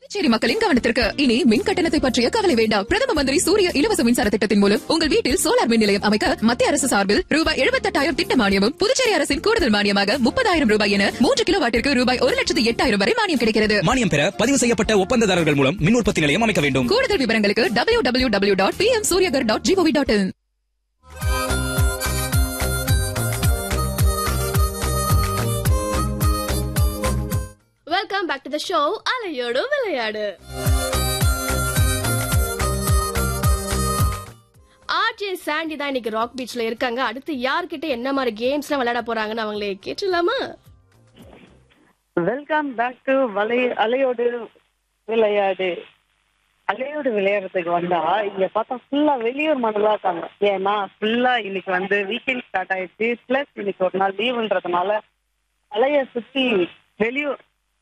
புதுச்சேரி மக்களின் கவனத்திற்கு இனி மின் கட்டணத்தை பற்றிய கவலை வேண்டாம் பிரதம மந்திரி சூரிய இலவச மின்சார திட்டத்தின் மூலம் உங்கள் வீட்டில் சோலார் மின் நிலையம் அமைக்க மத்திய அரசு சார்பில் ரூபாய் எழுபத்தெட்டாயிரம் திட்ட மானியமும் புதுச்சேரி அரசின் கூடுதல் மானியமாக முப்பதாயிரம் ரூபாய் என மூன்று கிலோ வாட்டிற்கு ரூபாய் ஒரு லட்சத்து எட்டாயிரம் வரை மானியம் கிடைக்கிறது மானியம் பெற பதிவு செய்யப்பட்ட ஒப்பந்ததாரர்கள் மூலம் மின் உற்பத்தி நிலையம் அமைக்க வேண்டும் கூடுதல் விவரங்களுக்கு W W W dot P M Suryaghar dot G O V dot in welcome back to the show அலையோடு விளையாடு ஆர்ஜே சாண்டி தான் இன்னைக்கு ராக் பீச்ல இருக்காங்க அடுத்து யார்கிட்ட என்ன மாதிரி கேம்ஸ்லாம் விளையாட போறாங்கன்னு அவங்களே கேட்டுலாமா வெல்கம் பேக் டு வலை அலையோடு விளையாடு அலையோடு விளையாடுறதுக்கு வந்தா இங்க பார்த்தா ஃபுல்லா வெளியூர் மண்டலா இருக்காங்க ஏன்னா ஃபுல்லா இன்னைக்கு வந்து வீக்கெண்ட் ஸ்டார்ட் ஆயிடுச்சு பிளஸ் இன்னைக்கு ஒரு நாள் லீவுன்றதுனால அலைய சுத்தி வெளியூர்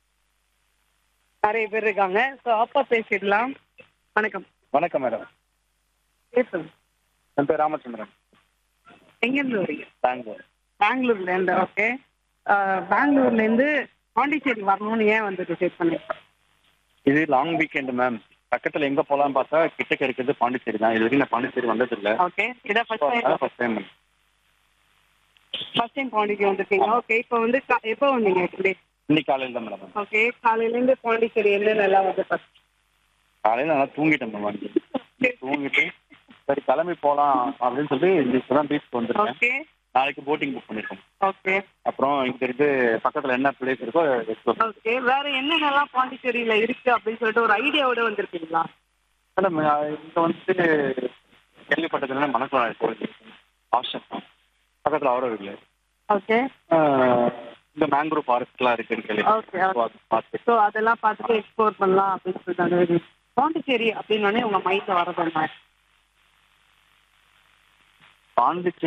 நிறைய பேர் இருக்காங்க ஸோ அப்பா பேசிடலாம் வணக்கம் வணக்கம் மேடம் பேசுங்க என் பேர் ராமச்சந்திரன் எங்கேருந்து வரீங்க பெங்களூர் பெங்களூர்ல இருந்து ஓகே பெங்களூர்ல இருந்து பாண்டிச்சேரி வரணும்னு ஏன் வந்து டிசைட் பண்ணீங்க இது லாங் வீக்கெண்ட் மேம் பக்கத்துல எங்க போலாம்னு பார்த்தா கிட்டக்க இருக்கிறது பாண்டிச்சேரி தான் இது வரைக்கும் நான் பாண்டிச்சேரி வந்தது இல்ல ஓகே இதான் first time first time first time Pondicherry வந்திருக்கீங்க ஓகே இப்போ வந்து கா- எப்போ வந்தீங்க ஆக்சுவலி இன்னைக்கு காலையில தான் மேடம் ஓகே காலையில இருந்து பாண்டிச்சேரி என்னென்னலாம் வந்து first? காலையில நல்லா தூங்கிட்டேன் மேம் வந்து தூங்கிட்டு சரி கிளம்பி போலாம் அப்படின்னு சொல்லி இப்பதான் பீச் வந்திருக்கேன் ஓகே நாளைக்கு போட்டிங் புக் பண்ணிருக்கோம் ஓகே அப்புறம் இங்க இருந்து பக்கத்துல என்ன பிளேஸ் இருக்கோ எக்ஸ்ப்ளோர் ஓகே வேற என்னென்னலாம் பாண்டிச்சேரியில இருக்கு அப்படின்னு சொல்லிட்டு ஒரு ஐடியாவோட வந்திருக்கீங்களா மேடம் இங்க வந்து கேள்விப்பட்டது என்ன மணக்குளம் கோயில் ஆப்ஷன் பக்கத்துல அவரோட ஓகே இந்த மேங்க்ரூவ் ஃபாரஸ்ட்லாம் இருக்குன்னு கேள்வி ஓகே பார்த்து ஸோ அதெல்லாம் பார்த்துட்டு எக்ஸ்ப்ளோர் பண்ணலாம் அப்படின்னு சொல்லிட்டாங்க பாண்டிச்சேரி அப்படின்னோடனே உங்க மைண்ட்ல வரது என்ன பாண்டிச்சேரி